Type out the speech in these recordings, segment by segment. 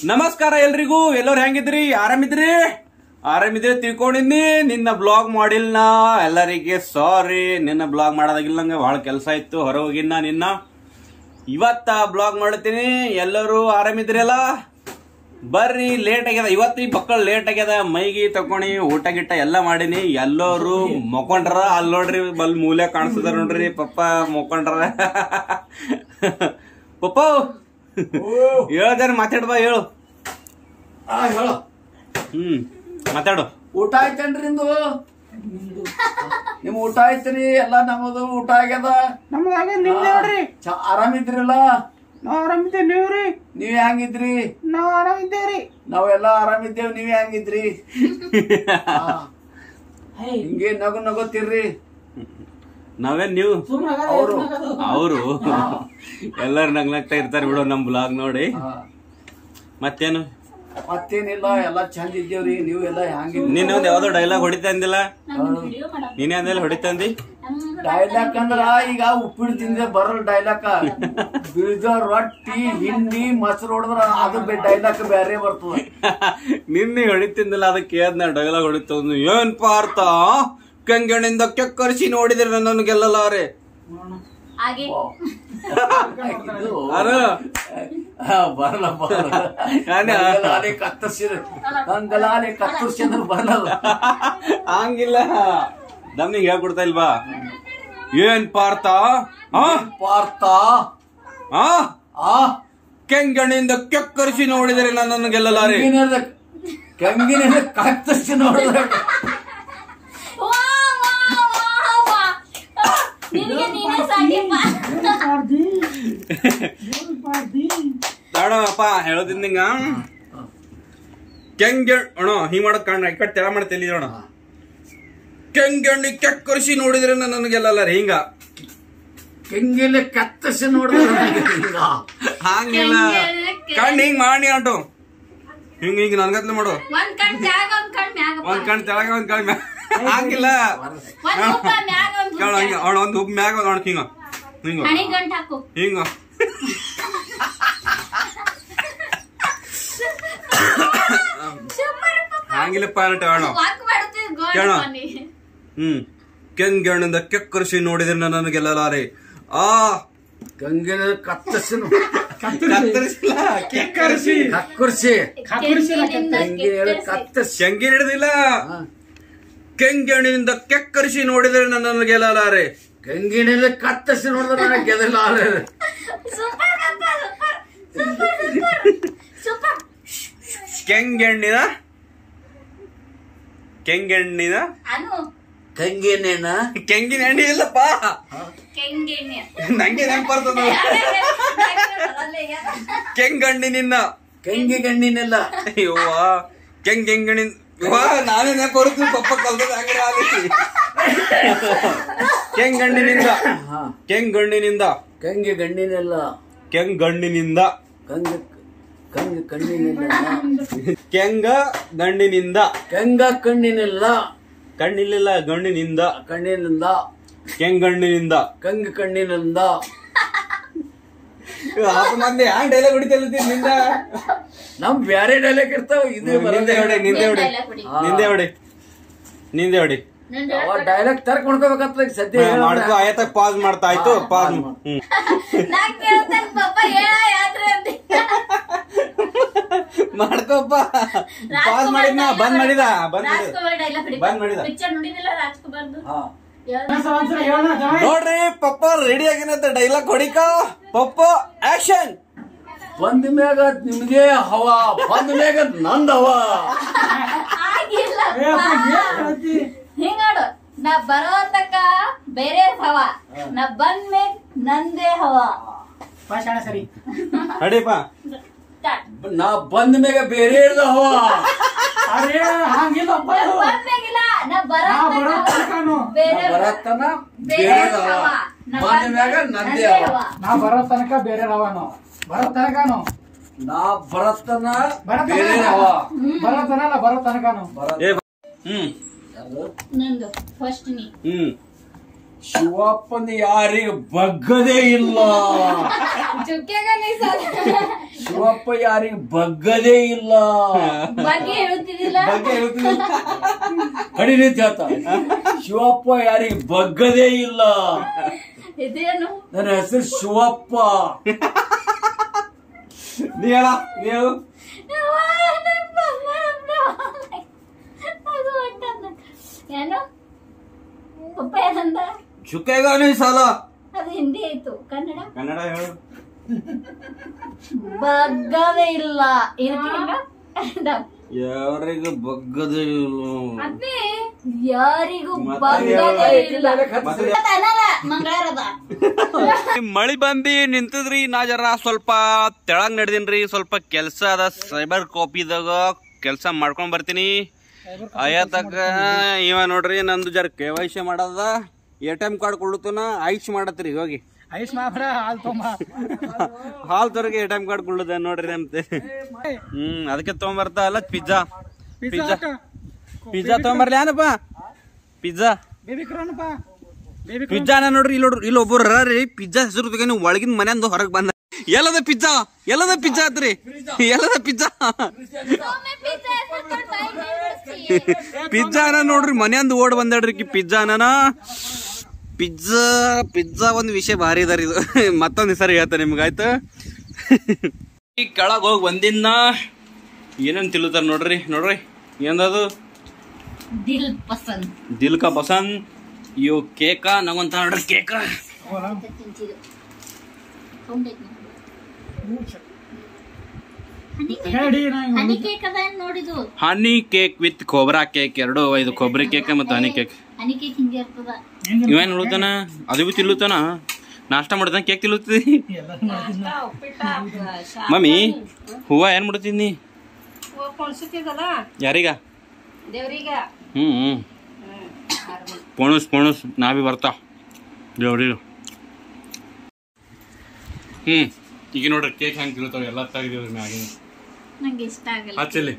ನಮಸ್ಕಾರ ಎಲ್ರಿಗೂ ಎಲ್ಲರೂ ಹೆಂಗಿದ್ರಿ ಆರಾಮಿದ್ರಿ ಆರಾಮಿದ್ರಿ ತಿಳ್ಕೊಂಡಿನಿ ನಿನ್ನ ಬ್ಲಾಗ್ ಮಾಡಿಲ್ಲ ಎಲ್ಲರಿಗೆ ಸಾರಿ ನಿನ್ನ ಬ್ಲಾಗ್ ಮಾಡೋದಾಗಿಲ್ಲ ನಂಗೆ ಬಹಳ ಕೆಲಸ ಇತ್ತು ಹೊರ ಹೋಗಿನ್ನ ನಿನ್ನ ಇವತ್ತ ಬ್ಲಾಗ್ ಮಾಡ್ತೀನಿ ಎಲ್ಲರೂ ಆರಾಮಿದ್ರಲ್ಲ ಬರ್ರಿ ಲೇಟ್ ಆಗ್ಯದ ಇವತ್ತು ಈ ಮಕ್ಕಳು ಲೇಟ್ ಆಗ್ಯದ ಮೈಗಿ ತಕೊಂಡಿ ಊಟ ಗಿಟ್ಟ ಎಲ್ಲ ಮಾಡೀನಿ ಎಲ್ಲರೂ ಮಕ್ಕೊಂಡ್ರ ಅಲ್ಲಿ ನೋಡ್ರಿ ಬಲ್ ಮೂಲೆ ಕಾಣಿಸ್ತದ ನೋಡ್ರಿ ಪಪ್ಪ ಮಕ್ಕೊಂಡ್ರ ಪಪ್ಪ ಹೇಳ್ದಾರ ಮಾತಾಡ್ಬಾ ಹೇಳು ಆ, ಹೇಳು ಹ್ಮ್ ಮಾತಾಡು ಊಟ ಆಯ್ತೇನ್ರಿ ನಿಂದು ನಿಮ್ ಊಟ ಆಯ್ತ್ರಿ ಎಲ್ಲ ನಮ್ಮದು ಊಟ ಆಗ್ಯದ ನಮ್ದಾಗ ನಿಮ್ದು ನೋಡ್ರಿ ಚ- ಆರಾಮಿದ್ರಲ್ಲ ನಾವ್ ಆರಾಮಿದ್ದೇವೆ ನೀವ್ರಿ ನೀವ್ ಹೆಂಗಿದ್ರಿ ನಾವ್ ಆರಾಮಿದ್ದೇವ್ರಿ ನಾವೆಲ್ಲ ಆರಾಮಿದ್ದೇವ್ ನೀವ್ ಹೆಂಗಿದ್ರಿ ಆ, ಹಿಂಗೆ ನಗು ನಗೋತಿರ್ರಿ ನಾವೇನ್ ನೀವು ಅವರು ಅವರು ಎಲ್ಲರೂ ನಗ್ನಗ್ತಾ ಇರ್ತಾರೆ ಬಿಡು ನಮ್ ಬ್ಲಾಗ್ ನೋಡಿ ಮತ್ತೇನು ಮತ್ತೇನಿಲ್ಲ ಎಲ್ಲ ಚಂದ ಇದ್ದೇವ್ರಿ ನೀವು ಎಲ್ಲ ಹೆಂಗಿದ್ರಿ ನೀನ್ ಒಂದ್ ಯಾವ್ದೋ ಡೈಲಾಗ್ ಹೊಡಿತಾ ಅಂದಿಲ್ಲ ನಂದು ವಿಡಿಯೋ ಮಾಡಕ್ ನೀನೇ ಅಂದಿಲ್ಲ ಹೊಡಿತಂದಿ ಡೈಲಾಗ್ ಅಂದ್ರ ಈಗ ಉಪ್ಪಿಟ್ಟು ತಿಂದ್ರೆ ಬರಲ್ ಡೈಲಾಗ್ ಬೀಜ ರೊಟ್ಟಿ ಹಿಂಡಿ ಮೊಸರು ಹೊಡೆದ್ರ ಅದು ಡೈಲಾಗ್ ಬೇರೆ ಬರ್ತದ ನಿನ್ನೆ ಹೊಡಿತಿಂದಿಲ್ಲ ಅದಕ್ಕೆ ಕೇಳ್ದ ಡೈಲಾಗ್ ಹೊಡಿತ ಏನ್ ಪಾರ್ಥ ಕಂಗಣಿಂದ ಕೆಕ್ಕರಿಸಿ ನೋಡಿದ್ರೆ ನನ್ನನ್ನು ಗೆಲ್ಲಲಾರೆ ಹಾಗೆ ಇದು ಅರು ಹಾ, ಬರಲ್ಲ ಬರಲ್ಲ ನಾನೇ- ಗಂಗಲಾಲೆ ಕತ್ತರಿಸಿದ ಗಂಗಲಾಲೆ ಕತ್ತರಿಸಿ ಅಂದ್ರೆ ಬರಲ್ಲ ಹಂಗಿಲ್ಲ ದಮ್ಮಿಗೆ ಹೇಳ್ಕೊಡ್ತಾ ಇಲ್ವಾ ಏನ್ ಪಾರ್ಥ ಆ ಪಾರ್ಥ ಆ ಆ ಕೆಂಗಣಿಂದ ಕೆಕ್ಕರಿಸಿ ನೋಡಿದರೆ ನನ್ನನ್ನು ಗೆಲ್ಲಲಾರೆ ಕಂಗಿನದ ಕಂಗಿನ ಕತ್ತರಿಸಿ ನೋಡಿದ್ರೆ ವಾ, ವಾ, ವಾ, ವಾ. ಆ, ನಿನಗೆ ನೀನೇ ಸಾಕಿಪ್ಪ ತಾಡಪ್ಪ ಹೇಳೋದಿಂದ ಹಿಂಗ ಕೆಂಗ ಅಣ್ಣ ಹಿಂಗ್ ಮಾಡಕ್ ಕಾರಣ ಈ ಕಡೆ ತೆಳ ಮಾಡಿ ತೆಲಿ ಅಣ್ಣ ಕೆಂಗಣ್ಣಿ ಕೆಕ್ಕರಿಸಿ ನೋಡಿದ್ರೆ ನನ್ನನ್ನು ಗೆಲ್ಲಲಾರೆ ಹಿಂಗ ಕಂಗಿನ ಕತ್ತರಿಸಿ ನೋಡಿದ್ರೆ ಹಿಂಗ. ಹಂಗಿಲ್ಲ ಕಣ್ ಹಿಂಗ್ ಮಾಡಿ ಅಂಟು ಹಿಂಗ್ ಹಿಂಗ್ ನನ್ಗತ್ಲೆ ಮಾಡು ಒಂದ್ ಕಣ್ ತ್ಯಾಗ ಒಂದ್ ಕಣ್ ಮ್ಯಾಗಪ್ಪ ಒಂದ್ ಕಣ್ ತೆಳಗ ಒಂದ್ ಕಣ್ ಮ್ಯಾಗ ಹಂಗಿಲ್ಲ ಒಂದ್ ಉಪ್ಪ ಮ್ಯಾಗ ಒಂದ್ ಕೇಳ ಉಪ್ಪ. ಹಂಗ ಅವಳ ಒಂದ್ ಉಪ್ ಮ್ಯಾಗ ಒಂದ್ ಒಣಕ್ ಹಿಂಗ ಹಿಂಗ ಹಣಿ ಗಂಟ್ ಹಾಕು ಹಿಂಗ ಸೂಪರ್ ಪಪ್ಪ. ಹಂಗಿಲ್ಲಪ್ಪ ಅಣ್ಣ ಅಣ್ಣ ವಾಕ್ ಮಾಡುತ್ತಿದ್ ಗೋಲ್ಡ್ ಕೇಳ. ಮನಿ. ಹ್ಮ್ ಕೆಂಗಣ್ಣಿಂದ ಕೆಕ್ಕರಿಸಿ ನೋಡಿದ್ರೆ ನನ್ನನ್ನು ಗೆಲ್ಲಲಾರೆ ಆ ಕಂಗಿನ ಕತ್ತರಿಸಿ ಕತ್ತರಿಸಿಲ್ಲ ಕೆಕ್ಕರಿಸಿ ಕಕ್ಕರಿಸಿ ಕೆಂಗಿನಿಂದ ಕಂಗಿನ ಕೆತ್ತರಿಸಿ. ಕತ್ತರಿಸಿ ಶಂಗಿ ಹಿಡಿದಿಲ್ಲ ಹಾ. ಕೆಂಗಣ್ಣಿನಿಂದ ಕೆಕ್ಕರಿಸಿ ನೋಡಿದರೆ ನನ್ನನ್ನು ಗೆಲ್ಲಲಾರೆ ಕಂಗಿನಲ್ಲಿ ಕತ್ತರಿಸಿ ನೋಡಿದ್ರೆ ನನಗೆ ಗೆದಲ್ಲ ಸೂಪರ್ ಪಪ್ಪ, ಸೂಪರ್ ಸೂಪರ್ ಸೂಪರ್ ಸೂಪರ್ ಕೆಂಗೆಣ್ಣಿನ ಕೆಂಗೆಣ್ಣಿನ ಅನು ಕಂಗಿನೇನ ಕೆಂಗಿನ ಎಣ್ಣೆ ಇಲ್ಲಪ್ಪ ಕೆಂಗಿನ ನಂಗೆ ನೆನಪು ಬರ್ತದ ಕೆಂಗಣ್ಣಿನಿಂದ ಕಂಗಿ ಗಣ್ಣಿನೆಲ್ಲ ಯವ್ವ ಕೆಂಗೆಂಗಣಿನ ಯವ್ವ ನಾನೇ ನೆನಪು ಬರುತ್ತೆ ಪಪ್ಪ ಕಲ್ತದ ಹಂಗೆ ಆಗೈತಿ ಕೆಂಗಣ್ಣಿನಿಂದ ಹಾ ಕೆಂಗಣ್ಣಿನಿಂದ ಕಂಗಿ ಗಣ್ಣಿನೆಲ್ಲ ಕೆಂಗಣ್ಣಿನಿಂದ ಕಂಗ ಕಂಗ ಕಣ್ಣಿನೆಲ್ಲ ಕೆಂಗ ಗಣ್ಣಿನಿಂದ ಕಂಗ ಕಣ್ಣಿನೆಲ್ಲ ಕಣ್ಣಿಲ್ಲಿಲ್ಲ ಗಣ್ಣಿನಿಂದ ಕಣ್ಣಿನಿಂದ ಕೆಂಗಣ್ಣಿನಿಂದ ಕಂಗ ಕಣ್ಣಿನಿಂದ ಆಪ ಮಂದಿ ಹ್ಯಾಂಗ್ ಡೈಲಾಗ್ ಹೊಡಿತಲ್ಲ ನಿಂದ ನಮ್ ಬ್ಯಾರೆ ಡೈಲಾಗ್ ಇರ್ತಾವ ಇದು ನಿಂದೆ ಹೊಡಿ ನಿಂದೆ ಹೊಡಿ ನಿಂದೆ ಹೊಡಿ ನಿಂದೆ ಹೊಡಿ ಡೈಲಾಗ್ ತರಕ್ ಮಾಡ್ಕೋಬೇಕಂತ ಈಗ ಸದ್ಯ ಹೇಳೋಣ. ಮಾಡ್ಕೋ ಆಯ್ತ ಪಾಸ್ ಮಾಡ್ತಾ ಆಯ್ತು ಪಾಸ್ ಹ್ಮ್ ನಾ ಕೇಳ್ತೇನೆ ಪಪ್ಪ ಹೇಳ ಯಾತ್ರೆ ಅಂತ ಮಾಡ್ಕೋಪ್ಪ ಪಾಸ್ ಮಾಡಿದ್ನ ಬಂದ್ ಮಾಡಿದ ಬಂದ್ ಮಾಡಿದ ರಾಜ್ಕುಮಾರ್ ಡೈಲಾಗ್ ಹೊಡಿ ಬಂದ್ ಮಾಡಿದ. ಪಿಕ್ಚರ್ ನೋಡಿದಿಲ್ಲ ರಾಜ್ಕುಮಾರ್ದು ಹಾ. ನೋಡ್ರಿ ಪಪ್ಪ ರೆಡಿ ಆಗಿನಂತ ಡೈಲಾಗ್ ಹೊಡಿಕ ಪಪ್ಪ ಆಕ್ಷನ್ ಬಂದ ಮ್ಯಾಗ ನಿಮ್ಗೆ ಹವಾ ಬಂದ ಮ್ಯಾಗ ನಂದ್ ಹವಾ ಆಗಿಲ್ಲ ಹಿಂಗ ನೋಡು ನಾ ಬರೋ ತಕ್ಕ ಬೇರೆ ಹವ ನಾ ಬಂದ್ ಮೇಗ್ ನಂದೇ ಹವ ಅಡಿಪ Start. ನಾ ಬಂದ ಮ್ಯಾಗ ಬೇರೆ ಇರ್ದ ಹವಾ ನಾ ಬಂದ್ ಮೇಗಿಲ್ಲ ನಾ ಬರೋ ತಕ್ಕ ಬೇರೆ ಬರತ್ತನ ಬೇರೆ ಬೇರೆ ಹವಾ ಹವ ನಾ ಬಂದ ಮ್ಯಾಗ ನಂದೇ ಹವಾ ನಾ ಬರೋ ತನಕ ಬೇರೆ ರವಾನು ಬರೋ ತನಕನು ನಾ ಬರತ್ತನ ಬರತ್ತನ ಬೇರೆ ಹವಾ ಬರೋ ತನಲ್ಲ ಬರೋ ತನಕನು ಬರತ್ತ ಏ ಹ್ಮ್ ನಂದು ಫಸ್ಟ್ ನೀ ಹ್ಮ್ ಶಿವಪ್ಪನ ಯಾರಿಗ ಬಗ್ಗದೇ ಇಲ್ಲ ಚುಕ್ಕೆಗ ನೀ ಸಾಲ ಶಿವಪ್ಪ ಯಾರಿಗ ಬಗ್ಗದೇ ಇಲ್ಲ ಬಗ್ಗೆ ಹೇಳುತ್ತಿದ್ದಿಲ್ಲ ಬಗ್ಗೆ ಹೇಳ್ತೀನಿ. ಕಡಿ ನಿಂತ ಹೇಳ್ತ ಶಿವಪ್ಪ ಯಾರಿಗ ಬಗ್ಗದೇ ಇಲ್ಲ ಇದೇನು ನನ್ನ ಹೆಸರು ಶಿವಪ್ಪ ನೀ ಹೇಳ ನೀ ಹೇಳು ಯವ್ವ, ನನ್ ಅಮ್ಮ, ಅಮ್ಮ. ಅದು ಹೊಂಟದ. ಏನು ಪಪ್ಪ ಏನಂದ ಚುಕ್ಕಾಗ ಸಾಲ ಅದು ಹಿಂದಿ ಆಯ್ತು ಕನ್ನಡ ಕನ್ನಡ ಹೇಳು ಬಗ್ಗದೇ ಇಲ್ಲ ಇದಕ್ಕೆ ಯಾರಿಗ ಬಗ್ಗದೇ ಇಲ್ಲ ಅದೇ ಯಾರಿಗೂ ಮತ್ತೆ ಬಗ್ಗದೇ ಇಲ್ಲ ಮತ್ತೆ ಅನ್ನಲ್ಲ, ಮಂಗಳಾರದ ಮಳಿ ಬಂದಿ ನಿಂತದ್ರಿ ನಾ ಜರ ಸ್ವಲ್ಪ ತೆಳಗ್ ನಡೆದಿನ್ರಿ ಸ್ವಲ್ಪ ಕೆಲ್ಸ ಅದ ಸೈಬರ್ ಕಾಪಿದಾಗ ಕೆಲ್ಸ ಮಾಡ್ಕೊಂಡ್ ಬರ್ತೀನಿ ಅಯ್ಯತಕ್ಕ ಇವ ನೋಡ್ರಿ ನಂದು ಜರ ಕೆ ವೈ ಸಿ ಮಾಡದ ಎ ಟಿ ಎಂ ಕಾರ್ಡ್ ಕೊಡ್ಲತ್ತನ ಐಶ್ ಮಾಡತ್ರಿ ಹೋಗಿ ಐಸ್ ಮಾಫ್ರ ಹಾಲ್ ತೊಂಬ ಹಾಲ್ ತರಗೆ ಎ ಟಿ ಎಂ ಕಾರ್ಡ್ ಕೊಡ್ಲದ ನೋಡ್ರಿ ನಮ್ತೆ ಹ್ಮ್ ಅದಕ್ಕೆ ತಗೊಂಬರ್ತಾ ಅಲ್ಲ ಪಿಜ್ಜಾ ಪಿಜ್ಜಾ ಪಿಜ್ಜಾ ತಗೊಂಬರ್ಲಿ ಏನಪ್ಪ ಪಿಜ್ಜಾ ಬೇಬಿ ಕ್ರೋನಪ್ಪ ಬೇಬಿ ಪಿಜ್ಜಾನ ನೋಡ್ರಿ ಇಲ್ಲಿ ನೋಡ್ರಿ ಇಲ್ಲಿ ಒಬ್ಬರು ರೀ ಪಿಜ್ಜಾ ಹೆಸರು ತಗೊಂಡು ಒಳಗಿನ ಮನೆಯಿಂದ ಹೊರಗೆ ಬಂದ ಎಲ್ಲದ ಪಿಜ್ಜಾ ಎಲ್ಲದ ಪಿಜ್ಜಾ ಆತ್ರಿ ಎಲ್ಲದ ಪಿಜ್ಜಾ ಒಮ್ಮೆ pizza ಹೆಸ್ರು ಕೊಟ್ಟು ಬಾಯಿಗೆ ಬಿಡ್ಸಿ. ಪಿಜ್ಜಾನ ನೋಡ್ರಿ ಮನೆಯಿಂದ ಓಡ್ ಬಂದಾಡ್ರಿ ಕಿ ಪಿಜ್ಜಾನ ಪಿಜ್ಜಾ ಪಿಜ್ಜಾ ಒಂದು ವಿಷಯ ಭಾರಿ ಇದಾರ ಇದು ಮತ್ತೊಂದು ಸರಿ ಹೇಳ್ತಾರೆ ನಿಮ್ಗೆ ಆಯ್ತು ಈ ಕೆಳಗೆ ಹೋಗಿ ಬಂದಿನ್ನ ಏನೇನು ತಿಳ್ತಾರ ನೋಡ್ರಿ ನೋಡ್ರಿ ಏನದು ದಿಲ್ ಪಸಂದ್ ದಿಲ್ ಕಾ ಪಸಂದ್ ಇವು ಕೇಕ ನಂಗೊಂತ ನೋಡ್ರಿ ಕೇಕ ತಿಂತಿದ್ದು ಸೌಂಡೈತ್ ಹೇಳಿ ನಾ ಹನಿ ಕೇಕ್ ಅದ ಏನ್ ನೋಡಿದು ಹನಿ ಕೇಕ್ ವಿತ್ ಕೊಬ್ರಾ ಕೇಕ್ ಎರಡು ಇದು ಕೊಬ್ಬರಿ ಕೇಕ್ ಮತ್ತು ಹನಿ ಕೇಕ್ ಹನಿ ಕೇಕ್ ಹಿಂಗೆ ಇರ್ತದ ಇವೇನ್ ಉಳುತ್ತಾನ ಅದು ಬಿ ತಿನ್ನುತ್ತಾನ ನಾಷ್ಟ ಮಾಡ್ತಾನ ಕೇಕ್ ತಿನ್ನುತ್ತಿ ಮಮ್ಮಿ ಹೂವ ಏನ್ ಮಾಡ್ತೀನಿ ಕೊಣ್ಸುತ್ತಿದ್ದಲ್ಲ ಯಾರಿಗ ದೇವ್ರಿಗ ಹ್ಮ್ ಹ್ಮ್ ಪೋಣಸ್ ಪೋಣಸ್ ನಾ ಬಿ ಬರ್ತಾ ದೇವ್ರಿಗೆ ಹ್ಮ್ ಈಗ ನೋಡ್ರಿ ಕೇಕ್ ಹೆಂಗ್ ತಿನ್ನುತ್ತಾವ ಎಲ್ಲ ತೆಗ್ದಿವ್ರಿ ಮ್ಯಾಗಿನ ನಂಗೆ ಇಷ್ಟ ಆಗಲ್ಲ ಹಚ್ಚಲಿ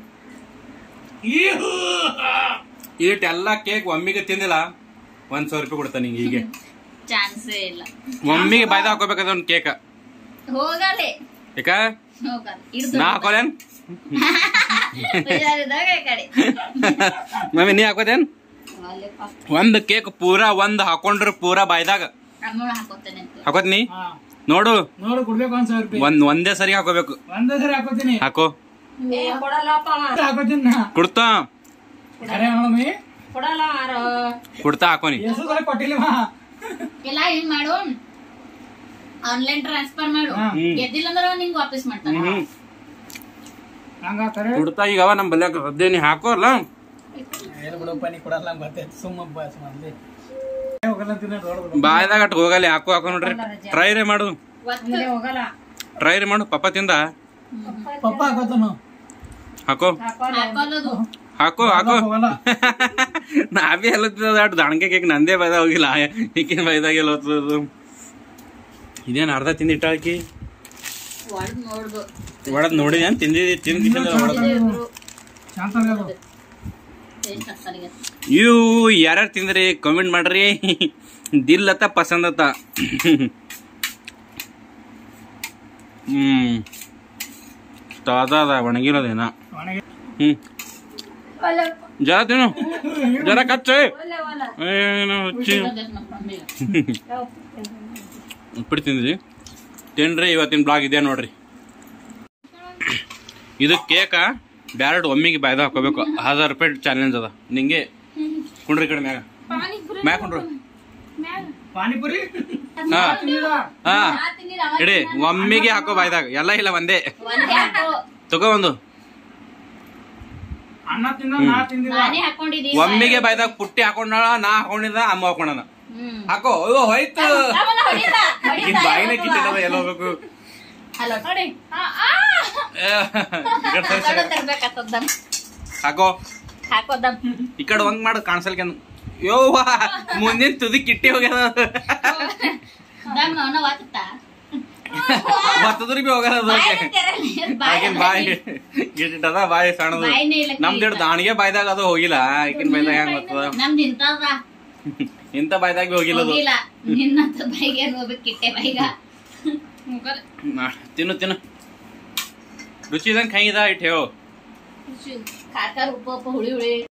ಈಟ್ ಎಲ್ಲ ಕೇಕ್ ಒಮ್ಮಿಗೆ ತಿಂದಿಲ್ಲ ಒಂದ್ ಸಾವಿರ ರೂಪಾಯಿ ಕೊಡ್ತಾನೆ ಹಿಂಗೆ ಹೀಗೆ ಚಾನ್ಸೇ ಇಲ್ಲ ಒಮ್ಮಿಗೆ ಬಾಯ್ದ ಹಾಕೋಬೇಕಾದ ಒಂದು ಕೇಕ ಹೋಗಲೆ ಯಾಕ ಹೋಗಲ್ಲ ಹಿಡ್ದು ನಾ ಹಾಕೋಲೇನ್ ಹುಷಾರಿದ್ದಾಗ ಈ ಕಡೆ ಮಮ್ಮಿ ನೀ ಹಾಕೋದೇನ್ ಅಲ್ಲೇಪ್ಪ. ಒಂದ್ ಕೇಕ್ ಪೂರಾ ಒಂದ್ ಹಾಕೊಂಡ್ರ ಪೂರಾ ಬಾಯ್ದಾಗ ಅಮ್ಮೋಳ ಹಾಕೋತೇನೆ ಅಂತ ಹಾಕೋತ್ ನೀ ಹಾ ನೋಡು ನೋಡು ಕೊಡ್ಬೇಕು ಒಂದ್ ಸಾವಿರ ರೂಪಾಯಿ ಒಂದ್ ಒಂದೇ ಸರಿ ಹಾಕೋಬೇಕು ಒಂದೇ ಸರಿ ಹಾಕೋತೀನಿ ಹಾಕೋ ಏ ಕೊಡಲ್ಲಪ್ಪ ಅವ. ಹಾಕೋತೀನಿ ನಾ ಕುಡ್ತಾ ಖರೆ ನೋಡಮ್ಮಿ ಕೊಡಲ್ಲ ಯಾರು ಕುಡ್ತಾ ಹಾಕೋನಿ ಎಷ್ಟು ಸಲ ಕೊಟ್ಟಿಲ್ಲ ಎಲ್ಲ ಏನ್ ಮಾಡು ಆನ್ಲೈನ್ ಟ್ರಾನ್ಸ್ಫರ್ ಮಾಡು ಹಾ. ಗೆದ್ದಿಲ್ಲ ಅಂದ್ರೆ ಅವ್ನು ನಿಂಗೆ ವಾಪಸ್ ಮಾಡ್ತಾನೆ ಹ್ಮ್ ಹಂಗ ಖರೆ ಕುಡ್ತಾ ಈಗ ಅವ ನಮ್ ಬಲ್ಯಾಕ ಸದ್ಯ ನೀ ಹಾಕೋಲ್ಲ ಏನು ಬಿಡಪ್ಪ ನೀ ಕೊಡಲ್ಲ ಗೊತ್ತೈತೆ ಸುಮ್ಮ ಬಸ್ ಮಂದಿ ಹೋಗಲ್ಲ ಅಂತೀನಿ ನೋಡ್ಬಿಡು ಬಾಯ್ದಾಗ ಅಟ್ ಹೋಗಲ್ಲ ಹಾಕೋ ಹಾಕೋ ನೋಡ್ರಿ ಟ್ರೈ ರೇ ಮಾಡು ಇಲ್ಲೇ ಹೋಗಲ್ಲ ಟ್ರೈ ರೇ ಮಾಡು ಪಪ್ಪ ತಿಂದ ಪಪ್ಪ ಹಾಕೋತಾನು ಹಾಕೋ ಹಾಕೊಳ್ಳೋದು ಹಾಕೋ ಹಾಕೋ ಹೋಗಲ್ಲ ನಾ ಬಿ ಎಲ್ಲ ಅಟ್ ದಾಣಕೆ ಕೇಕ್ ನಂದೇ ಬೈದ ಹೋಗಿಲ್ಲ ಈಕಿನ ಬೈದಾಗ ಎಲ್ಲ ಹೋಗ್ತದ ಇದೇನ್ ಅರ್ಧ ತಿಂದಿಟ್ಟಾಕಿ ಒಳಗ್ ನೋಡ್ದು ಒಳದ್ ನೋಡಿದ ತಿಂದಿದಿ ತಿಂದಿ ಇಬ್ರು ಶಾಂತ ಆಗ್ಯಾವ. ಟೇಸ್ಟ್ ಆಗ್ತಾರೆ ಇವು ಯಾರ್ಯಾರು ತಿಂದ್ರಿ ಕಮೆಂಟ್ ಮಾಡ್ರಿ ದಿಲ್ ಅತ್ತ ಪಸಂದ್ ಅತ್ತ ಹ್ಮ್ ತಾಜಾ ಅದ ಒಣಗಿರೋದೇನ ಒಣಗಿ ಹ್ಮ್ ಜರ ತಿನ್ನು ಜರ ಕಚ್ಚೆ ಏನು ಹುಚ್ಚಿ ಉಪ್ಪಿಟ್ಟು ತಿಂದ್ರಿ ತಿನ್ರಿ ಇವತ್ತಿನ ಬ್ಲಾಗ್ ಇದೆ ನೋಡ್ರಿ ಇದು ಕೇಕ ಬ್ಯಾರೆಡ್ ಒಮ್ಮಿಗೆ ಬಾಯ್ದ ಹಾಕೋಬೇಕು ಹಜಾರ್ ರೂಪಾಯಿ ಚಾಲೆಂಜ್ ಅದ ನಿಂಗೆ ಕುಂಡ್ರಿ ಈ ಕಡೆ ಮ್ಯಾಗ ಮ್ಯಾಗ ಕುಂಡ್ರು ಪಾನಿಪುರಿ ಹಾ ತಿಂದಿಲ್ಲ ಹಾ ಇಡಿ ಒಮ್ಮಿಗೆ ಹಾಕೋ ಬಾಯ್ದಾಗ ಎಲ್ಲ ಇಲ್ಲ ಒಂದೇ ಒಂದೇ ಹಾಕು ತಗೋ ಒಂದು ಅನ್ನ ತಿಂದ ನಾ ತಿಂದಿಲ್ಲ ನಾನೇ ಹಾಕೊಂಡಿದ್ದೀನಿ ಒಮ್ಮಿಗೆ ಬಾಯ್ದಾಗ ಪುಟ್ಟಿ ಹಾಕೊಂಡಾಳ ನಾ ಹಾಕೊಂಡಿದ್ದ ಅಮ್ಮ ಹಾಕೊಂಡನ ಹ್ಮ್ ಹಾಕೋ ಅಯ್ಯೋ ಹೋಯ್ತು ಅವನ ಹೊಡಿತಾ ಈ ಹೊಡಿತಾ ಬಾಯಿನ ಇರೋದು. ಕಿತ್ತಿಡದ ಎಲ್ಲ ಹೋಗ್ಬೇಕು ಅಲ್ಲ ನೋಡಿ ಆ, ಆ. ಏ, ಈ ಕಡೆ ಸರಿ, ಹಾಕೊಂಡು ಸರಿ. ತರ್ಬೇಕಾಗ್ತದ ದಮ್ ಹಾಕೋ ಹಾಕೋ ದಮ್ ಈ ಕಡೆ ಒಂದ್ ಮಾಡು ಕಾಣಿಸಲ್ಕೆ ಯೋವ್ವ ಮುಂದಿನ ತುದಿ ಕಿಟ್ಟಿ ಹೋಗ್ಯದ ದಮ್ ಅವನ ವಾಚುತ್ತಾ ಮತ್ತದ್ರಿ ಬಿ ಹೋಗ್ಯದ ಅದು. ಆಕಿನ್ ಬಾಯಿ ಗಿಟ್ಟಿಟ್ಟದ ಬಾಯಿ ಸಣ್ಣದು ಬಾಯಿನೇ ಇಲ್ಲ ನಮ್ದು ಹಿಡ್ದು ದಾಣಿಗೆ ಬಾಯ್ದಾಗ ಅದು ಹೋಗಿಲ್ಲ ಆಕಿನ ಬಾಯ್ದಾಗ ಹೆಂಗ್ ಬರ್ತದ ನಮ್ದು ಇಂತದ ಇಂತ ಬಾಯ್ದಾಗ ಬಿ ಹೋಗಿಲ್ಲ ಅದು ಹೋಗಿಲ್ಲ ನಿನ್ನಂತ ಬೈಗೆ ಹೋಗ್ಬೇಕು ಕಿಟ್ಟೆ ಬೈಗ ನಾ- ತಿನ್ನು ತಿನ್ನು रुची जण खाई जा ठेव खार खार उप उप हुळी हुळी